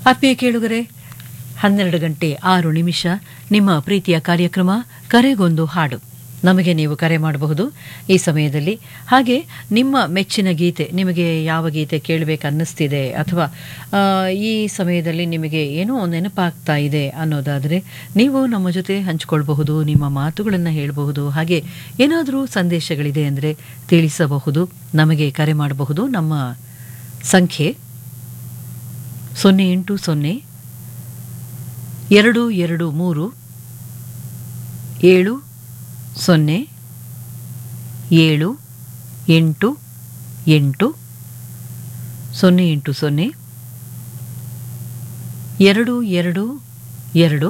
ಆತ್ಮೀಯ ಕೇಳುಗರೆ ಹನ್ನೆರಡು ಗಂಟೆ ಆರು ನಿಮಿಷ ನಿಮ್ಮ ಪ್ರೀತಿಯ ಕಾರ್ಯಕ್ರಮ ಕರೆಗೊಂದು ಹಾಡು ನಮಗೆ ನೀವು ಕರೆ ಮಾಡಬಹುದು ಈ ಸಮಯದಲ್ಲಿ ಹಾಗೆ ನಿಮ್ಮ ಮೆಚ್ಚಿನ ಗೀತೆ ನಿಮಗೆ ಯಾವ ಗೀತೆ ಕೇಳಬೇಕು ಅನ್ನಿಸ್ತಿದೆ ಅಥವಾ ಆ, ಈ ಸಮಯದಲ್ಲಿ ನಿಮಗೆ ಏನೋ ನೆನಪಾಗ್ತಾ ಇದೆ ಅನ್ನೋದಾದರೆ ನೀವು ನಮ್ಮ ಜೊತೆ ಹಂಚಿಕೊಳ್ಬಹುದು ನಿಮ್ಮ ಮಾತುಗಳನ್ನು ಹೇಳಬಹುದು ಹಾಗೆ ಏನಾದರೂ ಸಂದೇಶಗಳಿದೆ ಅಂದರೆ ತಿಳಿಸಬಹುದು ನಮಗೆ ಕರೆ ಮಾಡಬಹುದು ನಮ್ಮ ಸಂಖ್ಯೆ ಸೊನ್ನೆ ಎಂಟು ಸೊನ್ನೆ ಎರಡು ಎರಡು ಮೂರು ಏಳು ಸೊನ್ನೆ ಏಳು ಎಂಟು ಎಂಟು ಸೊನ್ನೆ ಎಂಟು ಸೊನ್ನೆ ಎರಡು ಎರಡು ಎರಡು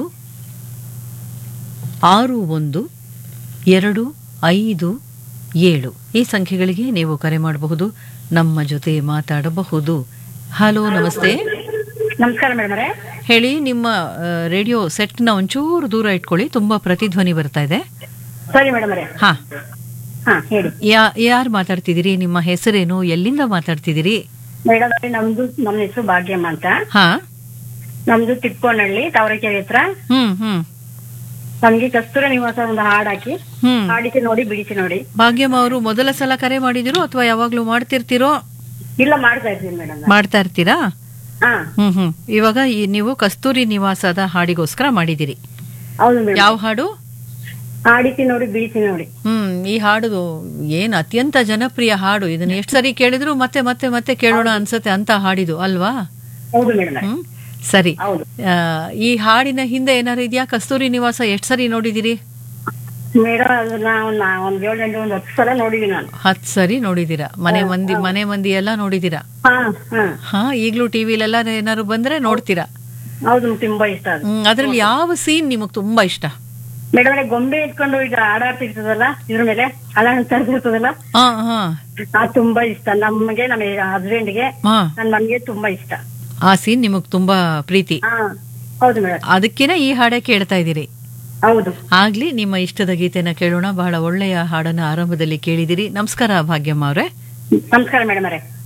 ಆರು ಒಂದು ಎರಡು ಐದು ಏಳು ಈ ಸಂಖ್ಯೆಗಳಿಗೆ ನೀವು ಕರೆ ಮಾಡಬಹುದು ನಮ್ಮ ಜೊತೆ ಮಾತಾಡಬಹುದು ಹಲೋ ನಮಸ್ತೆ ನಮಸ್ಕಾರ ಮೇಡಮ್ ಅವರೇ ಹೇಳಿ ನಿಮ್ಮ ಆ, ರೇಡಿಯೋ ಸೆಟ್ನ ಒಂಚೂರು ದೂರ ಇಟ್ಕೊಳ್ಳಿ ತುಂಬಾ ಪ್ರತಿಧ್ವನಿ ಬರ್ತಾ ಇದೆ ಸರಿ ಮೇಡಮ್ ಅವರೇ ಹಾ ಹಾ ಹೇಳಿ ಯಾ ಯಾರು ಮಾತಾಡ್ತಿದ್ದೀರಿ ನಿಮ್ಮ ಹೆಸರೇನು ಎಲ್ಲಿಂದ ಮಾತಾಡ್ತಿದ್ದೀರಿ ಮೇಡಮ್ ಅವರೇ ನಮ್ದು ನಮ್ಮ ಹೆಸರು ಭಾಗ್ಯಮ್ಮ ಅಂತ ಹಾ ನಮ್ದು ತಿಕ್ಕೋನಹಳ್ಳಿ ತಾವರೆಕೆರೆ ಹತ್ರ ಹ್ಮ್ ಹ್ಮ್ ನಮ್ಗೆ ಕಸ್ತೂರ ನಿವಾಸ ಒಂದು ಹಾಡ್ ಹಾಕಿ ಹ್ಮ್ ಹಾಡಿಸಿ ನೋಡಿ ಬಿಡಿಸಿ ನೋಡಿ ಭಾಗ್ಯಮ್ಮ ಅವರು ಮೊದಲ ಸಲ ಕರೆ ಮಾಡಿದಿರೋ ಅಥವಾ ಯಾವಾಗ್ಲೂ ಮಾಡ್ತಿರ್ತೀರೋ ಇಲ್ಲ ಮಾಡ್ತಾ ಇದ್ದೀನಿ ಮೇಡಮ್ ಮಾಡ್ತಾ ಇರ್ತೀರಾ ಹಾ ಹ್ಮ್ ಹ್ಮ್ ಇವಾಗ ಈ ನೀವು ಕಸ್ತೂರಿ ನಿವಾಸದ ಹಾಡಿಗೋಸ್ಕರ ಮಾಡಿದಿರಿ ಹೌದು ಮೇಡಮ್ ಯಾವ ಹಾಡು ಹಾಡಿಸಿ ನೋಡಿ ಬಿಡಿಸಿ ನೋಡಿ ಹ್ಮ್ ಈ ಹಾಡು ಏನ್ ಅತ್ಯಂತ ಜನಪ್ರಿಯ ಹಾಡು ಇದನ್ನ ಎಷ್ಟು ಸರಿ ಕೇಳಿದ್ರು ಮತ್ತೆ ಮತ್ತೆ ಮತ್ತೆ ಕೇಳೋಣ ಅನ್ಸತ್ತೆ ಅಂತ ಹಾಡಿದು ಅಲ್ವಾ ಹೌದು ಮೇಡಮ್ ಹ್ಮ್ ಸರಿ ಹೌದು ಆ, ಈ ಹಾಡಿನ ಹಿಂದೆ ಏನಾರು ಇದೆಯಾ ಕಸ್ತೂರಿ ನಿವಾಸ ಎಷ್ಟು ಸರಿ ನೋಡಿದಿರಿ ಮೇಡಮ್ ಅದನ್ನ ಒಂದ್ ನಾ- ಒಂದ್ ಏಳು ಗಂಟೆ ಒಂದ್ ಹತ್ತು ಸಲ ನೋಡಿದೀನಿ ನಾನು ಹತ್ತು ಸರಿ ನೋಡಿದೀರಾ ಮನೆ ಮಂದಿ ಮನೆ ಮಂದಿ ಎಲ್ಲ ನೋಡಿದೀರಾ ಹಾ ಹಾ ಹಾ ಈಗ್ಲೂ ಟಿವಿಲೆಲ್ಲ ಏನಾರು ಬಂದ್ರೆ ನೋಡ್ತೀರಾ ಹೌದು ತುಂಬಾ ಇಷ್ಟ ಅದು ಹ್ಮ್ ಅದ್ರಲ್ಲಿ ಯಾವ ಸೀನ್ ನಿಮಗ್ ತುಂಬಾ ಇಷ್ಟ ಮೇಡಮ್ ಅವರೇ ಗೊಂಬೆ ಇಟ್ಕೊಂಡು ಈಗ ಹಾಡಾಡ್ತಿರ್ತದಲ್ಲ ಇದ್ರ ಮೇಲೆ ಅಲಾಡ್ತಾ ಇರ್ತದಲ್ಲ ಹಾ ಹಾ ಅದು ತುಂಬಾ ಇಷ್ಟ ನಮಗೆ ನಮ್ಮ ಹಸ್ಬೆಂಡ್ಗೆ ಹಾ ನನ್ ಮನ್ಗೆ ತುಂಬಾ ಇಷ್ಟ ಆ ಸೀನ್ ನಿಮಗ್ ತುಂಬಾ ಪ್ರೀತಿ ಹಾ ಹೌದು ಮೇಡಮ್ ಅದಕ್ಕೇನೆ ಈ ಹಾಡೇ ಕೇಳ್ತಾ ಇದ್ದೀರಿ ಹೌದು ಆಗ್ಲಿ ನಿಮ್ಮ ಇಷ್ಟದ ಗೀತೆನ ಕೇಳೋಣ ಬಹಳ ಒಳ್ಳೆಯ ಹಾಡನ್ನ ಆರಂಭದಲ್ಲಿ ಕೇಳಿದಿರಿ ನಮಸ್ಕಾರ ಭಾಗ್ಯಮ್ಮ ಅವ್ರೆ ನಮಸ್ಕಾರ ಮೇಡಮ್ ಅವರೇ